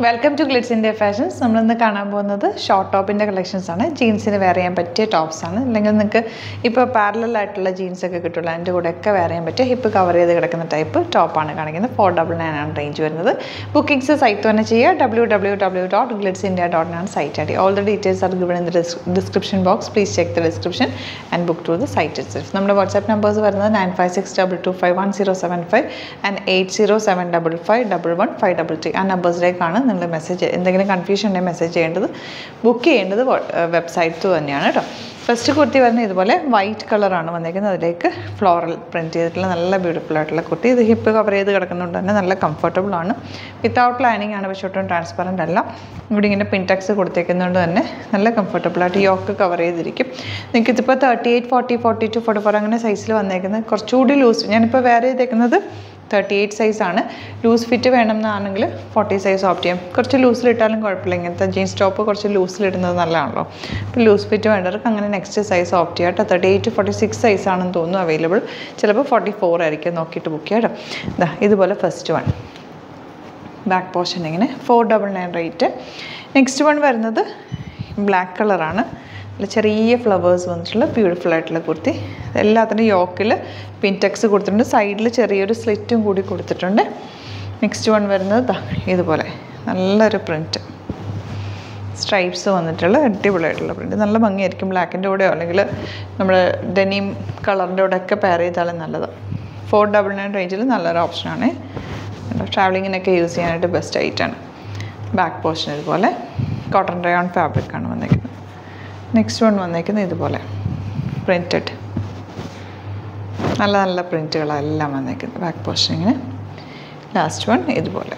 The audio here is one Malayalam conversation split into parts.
welcome to Glitz India fashions നമ്മളിന്ന് കാണാൻ പോകുന്നത് ഷോർട്ട് ടോപ്പിൻ്റെ കളക്ഷൻസ് ആണ് ജീൻസിന് വെയർ ചെയ്യാൻ പറ്റിയ ടോപ്സ് ആണ് അല്ലെങ്കിൽ നിങ്ങൾക്ക് ഇപ്പോൾ പാരലൽ ആയിട്ടുള്ള ജീൻസ് ഒക്കെ കിട്ടുള്ളൂ അതിൻ്റെ കൂടെയൊക്കെ വെയർ ചെയ്യാൻ പറ്റിയ ഹിപ്പ് കവർ ചെയ്ത് കിടക്കുന്ന ടൈപ്പ് ടോപ്പാണ് കാണിക്കുന്നത് ഫോർ ഡബിൾ നയൻ ആണ് റേഞ്ച് വരുന്നത് ബുക്കിംഗ്സ് സൈറ്റ് തന്നെ ചെയ്യുക W W W dot Glitz India dot ആണ് site I D all the details are given in the description box please check the description and book to the site itself നമ്മുടെ വാട്സാപ്പ് നമ്പേഴ്സ് വരുന്നത് nine five six double two five one zero seven five and eight zero seven double five double one five double three ആ നമ്പേഴ്സിലേക്കാണ് നിങ്ങൾ മെസ്സേജ് എന്തെങ്കിലും കൺഫ്യൂഷൻ ഉണ്ടെങ്കിൽ മെസ്സേജ് ചെയ്യേണ്ടത് ബുക്ക് ചെയ്യേണ്ടത് വെബ്സൈറ്റ് തന്നെയാണ് കേട്ടോ ഫസ്റ്റ് കുർത്തി വരുന്നത് ഇതുപോലെ വൈറ്റ് കളറാണ് വന്നേക്കുന്നത് അതിലേക്ക് ഫ്ലോറൽ പ്രിൻറ്റ് ചെയ്തിട്ടുള്ള നല്ല ബ്യൂട്ടിഫുൾ ആയിട്ടുള്ള കുർത്തി ഇത് ഹിപ്പ് കവർ ചെയ്ത് കിടക്കുന്നതുകൊണ്ട് തന്നെ നല്ല കംഫർട്ടബിൾ ആണ് വിത്തൗട്ട് ലൈനിങ് ആണ് പക്ഷേ ഒട്ടും ട്രാൻസ്പെറൻ്റ് അല്ല ഇവിടെ ഇങ്ങനെ പിൻടെക്സ് കൊടുത്തേക്കുന്നതുകൊണ്ട് തന്നെ നല്ല കംഫർട്ടബിൾ ആയിട്ട് യോക്ക് കവർ ചെയ്തിരിക്കും നിങ്ങൾക്ക് ഇതിപ്പോൾ thirty eight forty forty two forty four അങ്ങനെ സൈസിൽ വന്നേക്കുന്നത് കുറച്ചുകൂടി ലൂസ് ഞാനിപ്പോൾ വേറെ ചെയ്തേക്കുന്നത് തേർട്ടി എയ്റ്റ് സൈസാണ് ലൂസ് ഫിറ്റ് വേണമെന്നാണെങ്കിൽ ഫോർട്ടി സൈസ് ഓപ്റ്റ് ചെയ്യാം കുറച്ച് ലൂസിലിട്ടാലും കുഴപ്പമില്ല ഇങ്ങനത്തെ ജീൻസ് ടോപ്പ് കുറച്ച് ലൂസിലിടുന്നത് നല്ലതാണല്ലോ അപ്പോൾ ലൂസ് ഫിറ്റ് വേണ്ടവർക്ക് അങ്ങനെ നെക്സ്റ്റ് സൈസ് ഓപ്റ്റ് ചെയ്യാം കേട്ടോ തേർട്ടി എയ്റ്റ് ഫോർട്ടി സിക്സ് സൈസാണെന്ന് തോന്നുന്നു അവൈലബിൾ ചിലപ്പോൾ ഫോർട്ടി ഫോർ ആയിരിക്കും നോക്കിയിട്ട് ബുക്ക് ചെയ്യാം കേട്ടോ ഇതാ ഇതുപോലെ ഫസ്റ്റ് വൺ ബാക്ക് പോർഷൻ ഇങ്ങനെ four double nine rate next one വരുന്നത് ബ്ലാക്ക് കളറാണ് നല്ല ചെറിയ ഫ്ലവേഴ്സ് വന്നിട്ടുള്ള ബ്യൂട്ടിഫുൾ ആയിട്ടുള്ള കുർത്തി എല്ലാത്തിൻ്റെ യോക്കിൽ പിൻടെക്സ് കൊടുത്തിട്ടുണ്ട് സൈഡിൽ ചെറിയൊരു സ്ലിറ്റും കൂടി കൊടുത്തിട്ടുണ്ട് നെക്സ്റ്റ് വൺ വരുന്നത് ദാ ഇതുപോലെ നല്ലൊരു പ്രിൻറ്റ് സ്ട്രൈപ്സ് വന്നിട്ടുള്ള അടിപൊളിയായിട്ടുള്ള പ്രിൻറ്റ് നല്ല ഭംഗിയായിരിക്കും ബ്ലാക്കിൻ്റെ കൂടെയോ അല്ലെങ്കിൽ നമ്മുടെ ഡെനിം കളറിൻ്റെ കൂടെ ഒക്കെ പെയർ ചെയ്താലും നല്ലതാണ് ഫോർ ഡബിൾ നയൻ റേഞ്ചിൽ നല്ലൊരു ഓപ്ഷനാണ് ട്രാവലിങ്ങിനൊക്കെ യൂസ് ചെയ്യാനായിട്ട് ബെസ്റ്റ് ആയിട്ടാണ് ബാക്ക് പോർഷൻ ഇതുപോലെ കോട്ടൺ റയോൺ ഫാബ്രിക്കാണ് വന്നേക്കുന്നത് നെക്സ്റ്റ് വൺ വന്നേക്കുന്നത് ഇതുപോലെ പ്രിൻറ്റഡ് നല്ല നല്ല പ്രിൻറ്റുകളെല്ലാം വന്നേക്കുന്നത് ബാക്ക് പോർഷൻ ഇങ്ങനെ ലാസ്റ്റ് വൺ ഇതുപോലെ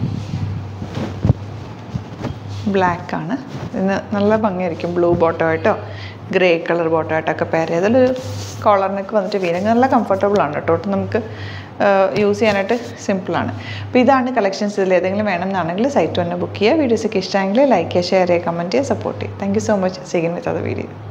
ബ്ലാക്ക് ആണ് ഇതിന് നല്ല ഭംഗിയായിരിക്കും ബ്ലൂ ബോട്ടോ ആയിട്ടോ ഗ്രേ കളർ ബോട്ടോ ആയിട്ടൊക്കെ പെയർ ചെയ്താൽ ഒരു കോളറിനൊക്കെ വന്നിട്ട് വീരങ്ങ് നല്ല കംഫർട്ടബിൾ ആണ് കേട്ടോ ഒട്ടും നമുക്ക് യൂസ് ചെയ്യാനായിട്ട് സിമ്പിളാണ് അപ്പോൾ ഇതാണ് കളക്ഷൻസ് ഇതിൽ ഏതെങ്കിലും വേണമെന്നാണെങ്കിൽ സൈറ്റ് തന്നെ ബുക്ക് ചെയ്യുക വീഡിയോസൊക്കെ ഇഷ്ടമെങ്കിൽ ലൈക്ക് ചെയ്യുക ഷെയർ ചെയ്യുക കമൻറ്റ് ചെയ്യുക സപ്പോർട്ട് ചെയ്യുക thank you so much see again with അത് വീഡിയോ